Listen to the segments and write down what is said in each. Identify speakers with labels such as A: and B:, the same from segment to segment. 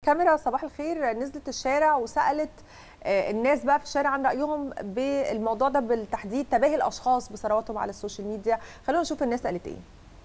A: كاميرا صباح الخير نزلت الشارع وسالت الناس بقى في الشارع عن رايهم بالموضوع ده بالتحديد تباهي الاشخاص بثرواتهم على السوشيال ميديا خلونا نشوف الناس قالت ايه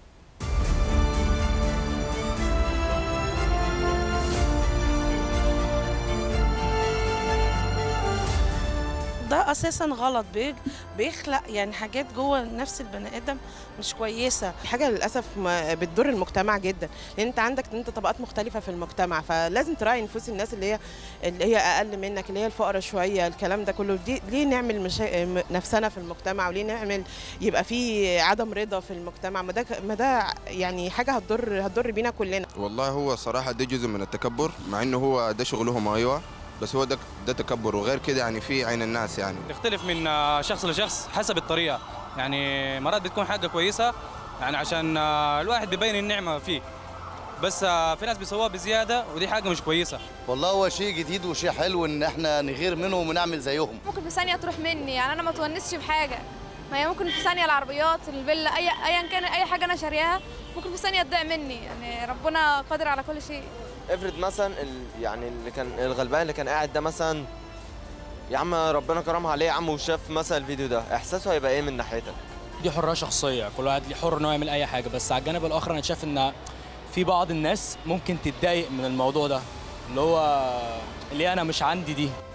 B: ده اساسا غلط بيج بيخلق يعني حاجات جوه نفس البني ادم مش كويسه
C: حاجه للاسف بتضر المجتمع جدا لان انت عندك انت طبقات مختلفه في المجتمع فلازم تراعي نفوس الناس اللي هي اللي هي اقل منك اللي هي الفقراء شويه الكلام ده كله دي ليه نعمل مشا... نفسنا في المجتمع وليه نعمل يبقى في عدم رضا في المجتمع ما ده ما ده يعني حاجه هتضر هتضر بينا كلنا
D: والله هو صراحه ده جزء من التكبر مع انه هو ده شغلهم ايوه بس هو ده ده تكبر وغير كده يعني في عين الناس يعني
E: تختلف من شخص لشخص حسب الطريقه يعني مرات بتكون حاجه كويسه يعني عشان الواحد بيبين النعمه فيه بس في ناس بيسووها بزياده ودي حاجه مش كويسه
F: والله هو شيء جديد وشيء حلو ان احنا نغير منهم ونعمل زيهم
G: ممكن في ثانيه تروح مني يعني انا ما تونسش بحاجه ما هي ممكن في ثانيه العربيات الفيلا اي ايا كان اي حاجه انا شارياها ممكن في ثانيه تضيع مني يعني ربنا قادر على كل شيء
H: افرض مثلا يعني اللي كان الغلبان اللي كان قاعد ده مثلا يا عم ربنا كرمه عليه يا عم وشاف مثلا الفيديو ده احساسه هيبقى ايه من ناحيتك
I: دي حريه شخصيه كل واحد ليه حر انه يعمل اي حاجه بس على الجانب الاخر انا شايف ان في بعض الناس ممكن تتضايق من الموضوع ده اللي هو اللي انا مش عندي دي